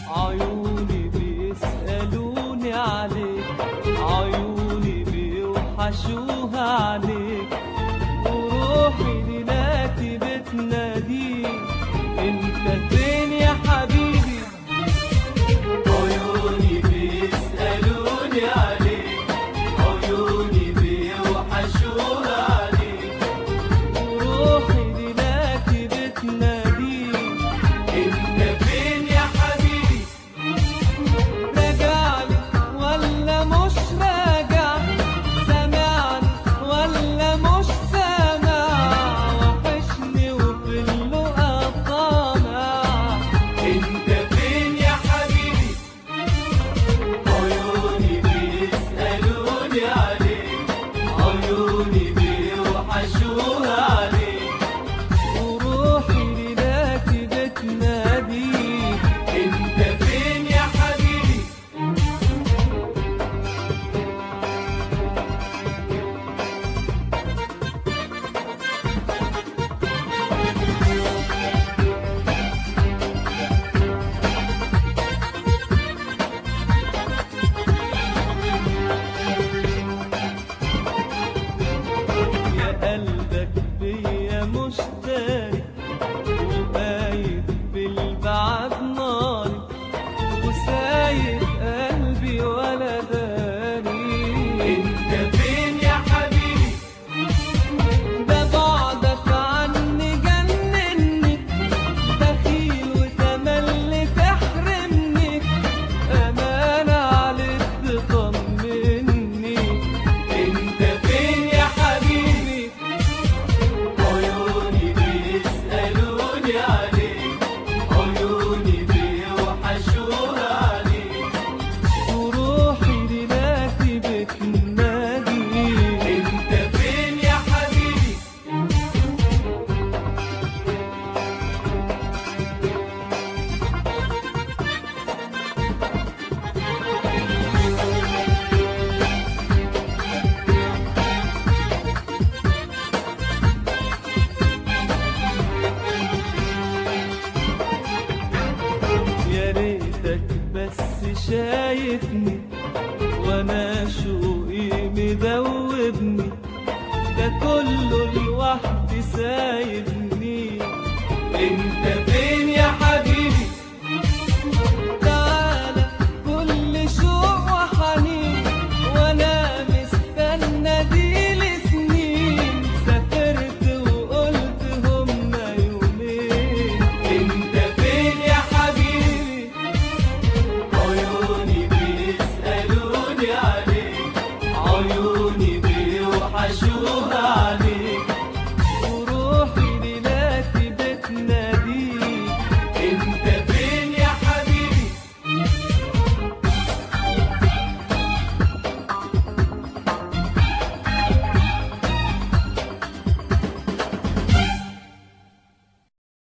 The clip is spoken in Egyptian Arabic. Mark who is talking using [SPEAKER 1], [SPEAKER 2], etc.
[SPEAKER 1] عيوني بيسألوني عليك عيوني بيوحشوها عليك وروحي دلوقتي بتناديك انت فين يا حبيبي عيوني بيسألوني عليك عيوني بيوحشوها عليك وروحي دلوقتي بتناديك انت فين يا حبيبي راجعني ولا مش راجع سامعني ولا مش سامع وحشني وفي اللقا طامع انت فين يا حبيبي عيوني بيسألوني عليك عيوني بيوحشوها عليك وروحي ليلاتي بتناديك انت فين يا حبيبي يا قلبك بيا مشترك وقايد بالبعد ناري وسايب قلبي ولا داري انت فين يا حبيبي ده بعدك عني جنني بخيل وتملي تحرمني امان عليك تطمني انت فين يا حبيبي عيوني بيسألوني عليك عيوني بيوحشوها عليك وروحي دلوقتي بتنادي انت فين يا حبيبي يا ريتك بس شايفني